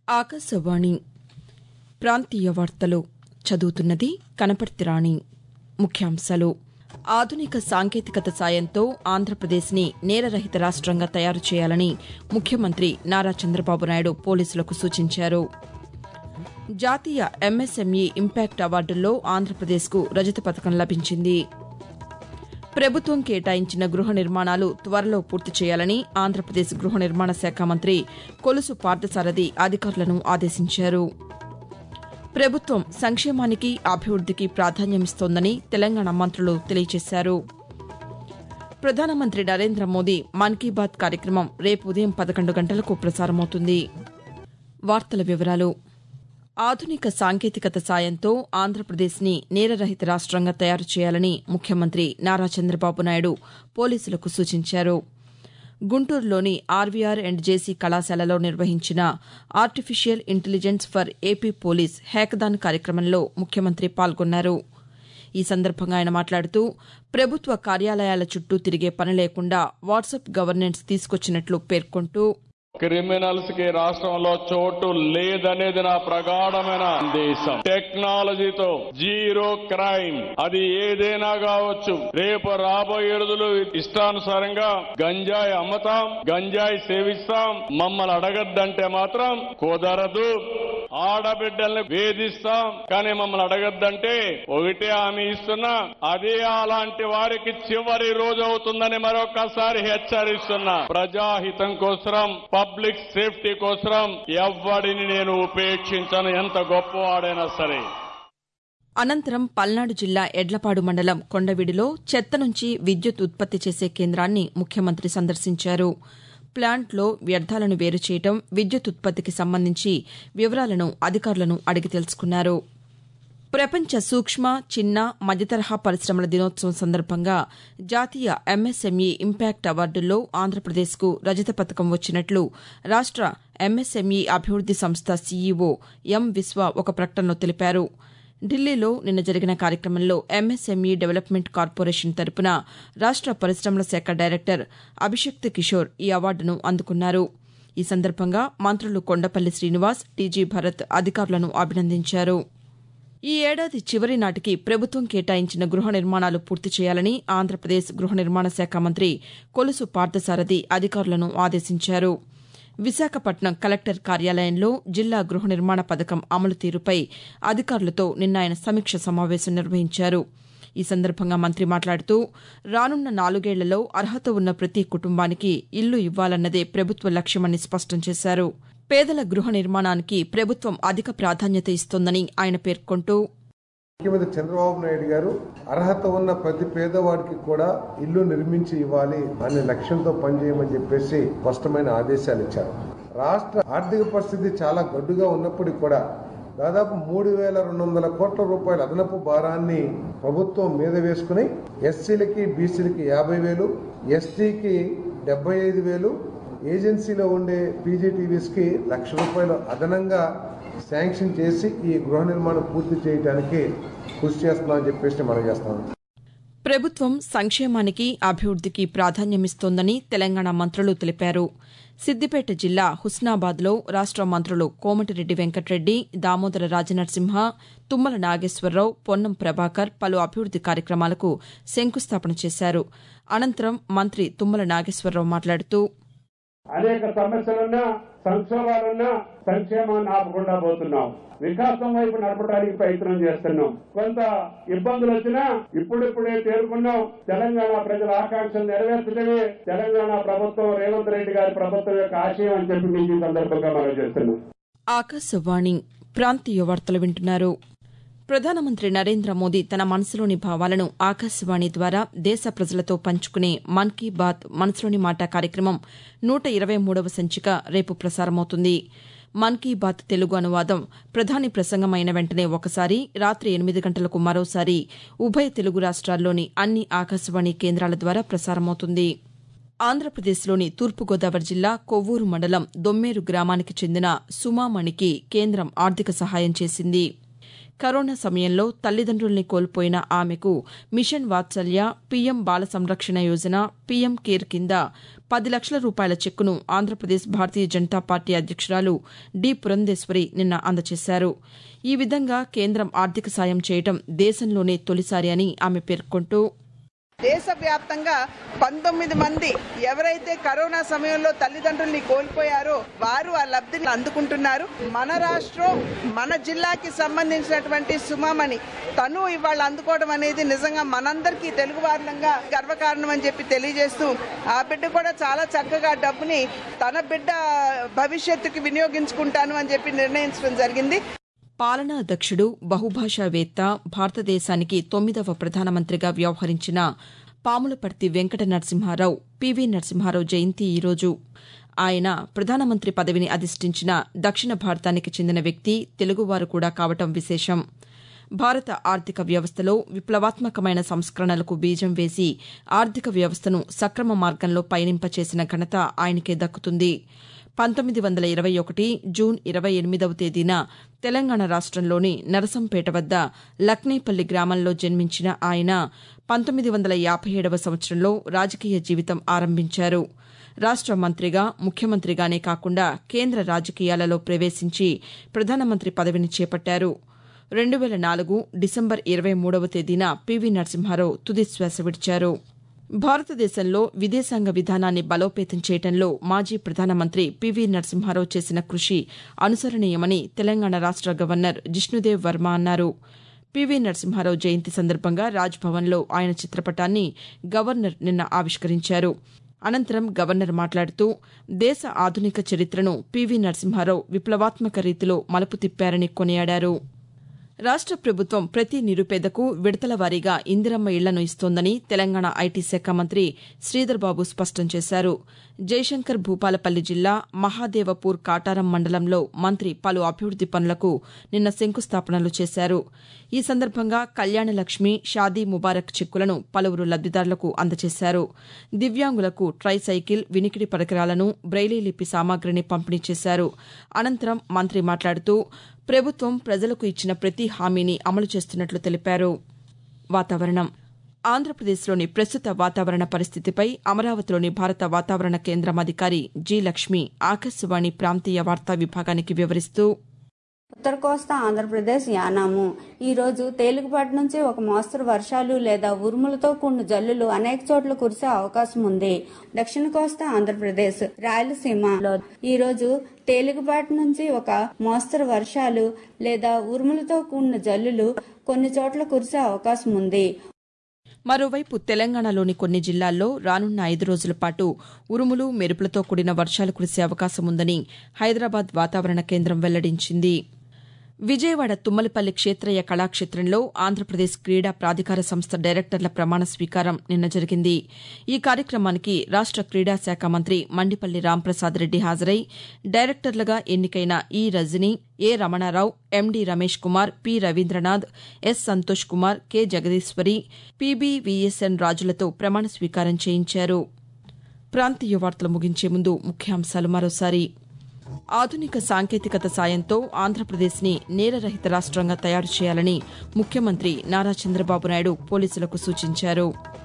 ఆకాశవాణి ప్రాంతీయ వార్తలు చదువుతున్నది కనపర్తి రాణి ముఖ్యాంశాలు ఆధునిక సాంకేతికత సాయంతో ఆంధ్రప్రదేశ్ని నేరరహిత రాష్టంగా తయారు చేయాలని ముఖ్యమంత్రి నారా చంద్రబాబు నాయుడు పోలీసులకు సూచించారు జాతీయ ఎంఎస్ఎంఈ ఇంపాక్ట్ అవార్డుల్లో ఆంధ్రప్రదేశ్కు రజత పథకం లభించింది ప్రభుత్వం కేటాయించిన గృహ నిర్మాణాలు త్వరలో పూర్తి చేయాలని ఆంధ్రప్రదేశ్ గృహ నిర్మాణ శాఖ మంత్రి కొలుసు పార్థసారథి అధికారులను ఆదేశించారు ప్రభుత్వం సంక్షేమానికి అభివృద్దికి ప్రాధాన్యమిస్తోందని తెలంగాణ మంత్రులు తెలియజేశారు ప్రధానమంత్రి నరేంద్ర మోదీ మన్ కీ బాత్ కార్యక్రమం రేపు ఉదయం పదకొండు గంటలకు ప్రసారమవుతుంది వార్తల వివరాలు ఆధునిక సాంకేతికత సాయంతో ఆంధ్రప్రదేశ్ని నేరరహిత రాష్టంగా తయారు చేయాలని ముఖ్యమంత్రి నారా చంద్రబాబు నాయుడు పోలీసులకు సూచించారు గుంటూరులోని ఆర్వీఆర్ అండ్ జేసీ కళాశాలలో నిర్వహించిన artificial intelligence for AP police hackathon కార్యక్రమంలో ముఖ్యమంత్రి పాల్గొన్నారు ఈ సందర్భంగా ఆయన మాట్లాడుతూ ప్రభుత్వ కార్యాలయాల చుట్టూ తిరిగే పని లేకుండా వాట్సాప్ గవర్నెన్స్ తీసుకొచ్చినట్లు పేర్కొంటూ క్రిమినల్స్ కి రాష్ట్రంలో చోటు లేదనేది నా ప్రగాఢమైన దేశం టెక్నాలజీతో జీరో క్రైమ్ అది ఏదైనా కావచ్చు రేపు రాబోయే రోజులు ఇష్టానుసారంగా గంజాయి అమ్మతాం గంజాయి సేవిస్తాం మమ్మల్ని అడగద్దంటే మాత్రం కుదరదు ఆడబిడ్డల్ని వేధిస్తాం కానీ మమ్మల్ని అడగద్దంటే ఒకటే హామీ ఇస్తున్నా అదే అలాంటి వారికి చివరి రోజు అవుతుందని మరొకసారి హెచ్చరిస్తున్నా ప్రజాహితం కోసం పబ్లిక్ సేఫ్టీ కోసం ఎవ్వడిని నేను ఉపేక్షించను ఎంత గొప్పవాడైనా సరే అనంతరం పల్నాడు జిల్లా ఎడ్లపాడు మండలం కొండవీడిలో చెత్త నుంచి విద్యుత్ ఉత్పత్తి చేసే కేంద్రాన్ని ముఖ్యమంత్రి సందర్శించారు ప్లాంట్లో వ్యర్థాలను వేరు చేయడం విద్యుత్ ఉత్పత్తికి సంబంధించి వివరాలను అధికారులను అడిగి తెలుసుకున్నారు ప్రపంచ సూక్ష్మ చిన్న మధ్యతరహా పరిశ్రమల దినోత్సవం సందర్భంగా జాతీయ ఎంఎస్ఎంఈ ఇంపాక్ట్ అవార్డుల్లో ఆంధ్రప్రదేశ్కు రజత పథకం వచ్చినట్లు రాష్ట ఎంఎస్ఎంఈ అభివృద్ది సంస్థ సీఈఓ ఎం విశ్వ ఒక ప్రకటనలో తెలిపారు ఢిల్లీలో నిన్న జరిగిన కార్యక్రమంలో ఎంఎస్ఎంఈ డెవలప్మెంట్ కార్పొరేషన్ తరపున రాష్ట పరిశ్రమల శాఖ డైరెక్టర్ అభిషక్త్ కిషోర్ ఈ అవార్డును అందుకున్నారు ఈ సందర్భంగా మంత్రులు కొండపల్లి శ్రీనివాస్ టీజీ భరత్ అధికారులను అభినందించారు ఈ ఏడాది చివరి నాటికి ప్రభుత్వం కేటాయించిన గృహ నిర్మాణాలు పూర్తి చేయాలని ఆంధ్రప్రదేశ్ గృహ నిర్మాణ శాఖ మంత్రి కొలుసు పార్థసారథి అధికారులను ఆదేశించారు విశాఖపట్నం కలెక్టర్ కార్యాలయంలో జిల్లా గృహ నిర్మాణ పథకం అమలు తీరుపై అధికారులతో నిన్న ఆయన సమీక్ష సమావేశం నిర్వహించారు ఈ సందర్భంగా మంత్రి మాట్లాడుతూ రానున్న నాలుగేళ్లలో అర్హత ఉన్న ప్రతి కుటుంబానికి ఇల్లు ఇవ్వాలన్నదే ప్రభుత్వ లక్ష్యమని స్పష్టం చేశారు పేదల గృహ నిర్మాణానికి ప్రభుత్వం అధిక ప్రాధాన్యత ఇస్తోందని ఆయన పేర్కొంటూ ముఖ్యమంత్రి చంద్రబాబు నాయుడు గారు అర్హత ఉన్న ప్రతి పేదవాడికి కూడా ఇల్లు నిర్మించి ఇవ్వాలి అనే లక్ష్యంతో పనిచేయమని చెప్పేసి స్పష్టమైన ఆదేశాలు ఇచ్చారు రాష్ట్ర ఆర్థిక పరిస్థితి చాలా గడ్డుగా ఉన్నప్పటికీ కూడా దాదాపు మూడు వేల రెండు వందల కోట్ల రూపాయల అదనపు భారాన్ని ప్రభుత్వం మీద వేసుకుని ఎస్సీలకి బీసీలకి యాభై వేలు ఎస్టీకి డెబ్బై ఐదు వేలు ఏజెన్సీలో ఉండే పీజీటీవీస్కి లక్ష రూపాయలు అదనంగా శాంక్షన్ చేసి ఈ గృహ నిర్మాణం పూర్తి చేయడానికి కృషి చేస్తున్నామని చెప్పేసి మనం చేస్తాం ప్రభుత్వం సంక్షేమానికి అభివృద్దికి ప్రాధాన్యమిస్తోందని తెలంగాణ మంత్రులు తెలిపారు సిద్దిపేట జిల్లా హుస్నాబాద్లో రాష్ట మంత్రులు కోమటిరెడ్డి వెంకటరెడ్డి దామోదర రాజనరసింహ తుమ్మల నాగేశ్వరరావు పొన్నం ప్రభాకర్ పలు అభివృద్ది కార్యక్రమాలకు శంకుస్థాపన చేశారు అనంతరం మంత్రి తుమ్మల నాగేశ్వరరావు మాట్లాడుతూ అనేక సమస్యలున్నా సంక్షోభాలున్నా సంక్షేమాన్ని ఆపకుండా పోతున్నాం వికాసం వైపు నడపడానికి ప్రయత్నం చేస్తున్నాం కొంత ఇబ్బందులు వచ్చినా ఇప్పుడిప్పుడే తేరుకున్నాం తెలంగాణ ప్రజల ఆకాంక్షలు నెరవేర్చడమే తెలంగాణ ప్రభుత్వం రేవంత్ రెడ్డి గారి ప్రభుత్వం యొక్క ఆశయం అని చెప్పి మీకు ఈ సందర్భంగా మనం చేస్తున్నాం ఆకాశవాణి ప్రాంతీయ వార్తలు వింటున్నారు ప్రధానమంత్రి నరేంద్ర మోదీ తన మనసులోని భావాలను ఆకాశవాణి ద్వారా దేశ ప్రజలతో పంచుకునే మన్ కీ బాత్ మనసులోని మాట కార్యక్రమం నూట ఇరవై మూడవ సంచిక రేపు ప్రసారమవుతుంది మన్ కీ బాత్ తెలుగు అనువాదం ప్రధాని ప్రసంగం అయిన వెంటనే ఒకసారి రాత్రి ఎనిమిది గంటలకు మరోసారి ఉభయ తెలుగు రాష్ట్రాల్లోని అన్ని ఆకాశవాణి కేంద్రాల ద్వారా ప్రసారమవుతుంది ఆంధ్రప్రదేశ్లోని తూర్పుగోదావరి జిల్లా కొవ్వూరు మండలం దొమ్మేరు గ్రామానికి చెందిన సుమామణికి కేంద్రం ఆర్థిక సహాయం చేసింది కరోనా సమయంలో తల్లిదండ్రుల్ని కోల్పోయిన ఆమెకు మిషన్ వాత్సల్య పీఎం బాల సంరక్షణ యోజన పీఎం కేర్ కింద పది లక్షల రూపాయల చెక్కును ఆంధ్రప్రదేశ్ భారతీయ జనతా పార్టీ అధ్యక్షురాలు డి పురంధేశ్వరి నిన్న అందజేశారు ఈ విధంగా కేంద్రం ఆర్థిక సాయం చేయడం దేశంలోనే తొలిసారి అని ఆమె పేర్కొంటూ దేశవ్యాప్తంగా పంతొమ్మిది మంది ఎవరైతే కరోనా సమయంలో తల్లిదండ్రుల్ని కోల్పోయారో వారు ఆ లబ్ధిని అందుకుంటున్నారు మన రాష్ట్రం మన జిల్లాకి సంబంధించినటువంటి సుమామణి తను ఇవాళ అందుకోవడం అనేది నిజంగా మనందరికీ తెలుగు వారులంగా గర్వకారణం అని చెప్పి తెలియజేస్తూ ఆ బిడ్డ కూడా చాలా చక్కగా డబ్బుని తన బిడ్డ భవిష్యత్తుకి వినియోగించుకుంటాను అని చెప్పి నిర్ణయించడం జరిగింది పాలనా దక్షుడు బహుభాషావేత్త భారతదేశానికి తొమ్మిదవ ప్రధానమంత్రిగా వ్యవహరించిన పాములపర్తి వెంకట నరసింహారావు పివి నరసింహారావు జయంతి ఈరోజు ఆయన ప్రధానమంత్రి పదవిని అధిష్ఠించిన దక్షిణ భారతానికి చెందిన వ్యక్తి తెలుగువారు కూడా కావటం విశేషం భారత ఆర్థిక వ్యవస్థలో విప్లవాత్మకమైన సంస్కరణలకు బీజం వేసి ఆర్థిక వ్యవస్థను సక్రమ మార్గంలో పయనింపచేసిన ఘనత ఆయనకే దక్కుతుంది పంతొమ్మిది వందల ఇరవై ఒకటి జూన్ ఇరవై ఎనిమిదవ తేదీన తెలంగాణ రాష్టంలోని నరసంపేట వద్ద లక్నేపల్లి గ్రామంలో జన్మించిన ఆయన పంతొమ్మిది వందల యాభై ఏడవ సంవత్సరంలో రాజకీయ జీవితం ఆరంభించారు రాష్ట మంత్రిగా ముఖ్యమంత్రిగానే కాకుండా కేంద్ర రాజకీయాలలో ప్రవేశించి ప్రధానమంత్రి పదవిని చేపట్టారు రెండు వేల నాలుగు డిసెంబర్ ఇరవై మూడవ తేదీన పివి నరసింహారావు తుది శ్వాస విడిచారు భారతదేశంలో విదేశాంగ విధానాన్ని బలోపేతం చేయడంలో మాజీ ప్రధానమంత్రి పివి నరసింహారావు చేసిన కృషి అనుసరణీయమని తెలంగాణ రాష్ట గవర్నర్ జిష్ణుదేవ్ వర్మ అన్నారు పివి నరసింహారావు జయంతి సందర్భంగా రాజ్భవన్లో ఆయన చిత్రపటాన్ని గవర్నర్ నిన్న ఆవిష్కరించారు అనంతరం గవర్నర్ మాట్లాడుతూ దేశ ఆధునిక చరిత్రను పివి నరసింహారావు విప్లవాత్మక రీతిలో మలుపు తిప్పారని కొనియాడారు రాష్ట ప్రభుత్వం ప్రతి నిరుపేదకు విడతల వారీగా ఇందిరమ్మ ఇళ్లను ఇస్తోందని తెలంగాణ ఐటీ శాఖ మంత్రి శ్రీధర్బాబు స్పష్టం చేశారు జయశంకర్ భూపాలపల్లి జిల్లా మహాదేవపూర్ కాటారం మండలంలో మంత్రి పలు అభివృద్ది పనులకు నిన్న శంకుస్థాపనలు చేశారు ఈ సందర్భంగా కళ్యాణలక్ష్మి షాదీ ముబారక్ చెక్కులను పలువురు లబ్దిదారులకు అందజేశారు దివ్యాంగులకు ట్రై సైకిల్ వినికిడి పరికరాలను బ్రెయిలీ లిపి సామాగ్రిని పంపిణీ చేశారు అనంతరం మంత్రి మాట్లాడుతూ ప్రభుత్వం ప్రజలకు ఇచ్చిన ప్రతి హామీని అమలు చేస్తున్నట్లు తెలిపారు వాతావరణం ఆంధ్రప్రదేశ్లోని ప్రస్తుత వాతావరణ పరిస్థితిపై అమరావతిలోని భారత వాతావరణ కేంద్రం అధికారి జి లక్ష్మి ఆకాశవాణి ప్రాంతీయ వార్తా విభాగానికి వివరిస్తూ ఉత్తర కోస్తా ఆంధ్రప్రదేశ్ యానాము ఈ రోజు తేలికపాటి నుంచి ఒక మోస్తరు వర్షాలు లేదా ఉరుములతో కూడిన జల్లులు అనేక చోట్ల కురిసే అవకాశం ఉంది దక్షిణ కోస్తా ఆంధ్రప్రదేశ్ రాయలసీమలో ఈ రోజు తేలికపాటి నుంచి ఒక మోస్తరు వర్షాలు లేదా ఉరుములతో కూడిన జల్లులు కొన్ని చోట్ల కురిసే అవకాశం ఉంది మరోవైపు తెలంగాణలోని కొన్ని జిల్లాల్లో రానున్న ఐదు రోజుల పాటు ఉరుములు మెరుపులతో కూడిన వర్షాలు కురిసే అవకాశం ఉందని హైదరాబాద్ వాతావరణ కేంద్రం వెల్లడించింది విజయవాడ తుమ్మలపల్లి క్షేత్రయ్య కళాక్షేత్రంలో ఆంధ్రప్రదేశ్ క్రీడా ప్రాధికార సంస్థ డైరెక్టర్ల ప్రమాణ స్వీకారం నిన్న జరిగింది ఈ కార్యక్రమానికి రాష్ట క్రీడా శాఖ మంత్రి మండిపల్లి రాంప్రసాద్ రెడ్డి హాజరై డైరెక్టర్లుగా ఎన్నికైన ఈ Rajini A Ramana Rao MD Ramesh Kumar P Ravindranath S Santosh Kumar K Jagadeeswari PBVSN రాజులతో ప్రమాణ స్వీకారం చేయించారు ప్రాంతీయ వార్తలు ముగించే ముందు ముఖ్యాంశాలు మరోసారి ఆధునిక సాంకేతికత సాయంతో ఆంధ్రప్రదేశ్ని నేరరహిత రాష్ట్రంగా తయారు చేయాలని ముఖ్యమంత్రి నారా చంద్రబాబు నాయుడు పోలీసులకు సూచించారు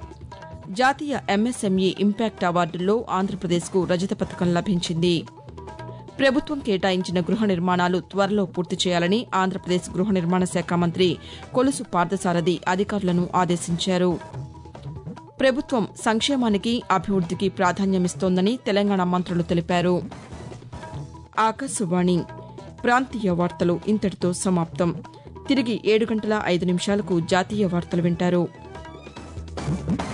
జాతీయ ఎంఎస్ఎంఈ ఇంపాక్ట్ అవార్డుల్లో ఆంధ్రప్రదేశ్కు రజత పథకం లభించింది ప్రభుత్వం కేటాయించిన గృహ నిర్మాణాలు త్వరలో పూర్తి చేయాలని ఆంధ్రప్రదేశ్ గృహ నిర్మాణ శాఖ మంత్రి కొలుసు పార్థసారథి అధికారులను ఆదేశించారు ప్రభుత్వం సంక్షేమానికి అభివృద్దికి ప్రాధాన్యమిస్తోందని తెలంగాణ మంత్రులు తెలిపారు ఆకాశవాణి ప్రాంతీయ వార్తలు ఇంతటితో సమాప్తం తిరిగి ఏడు గంటల ఐదు నిమిషాలకు జాతీయ వార్తలు వింటారు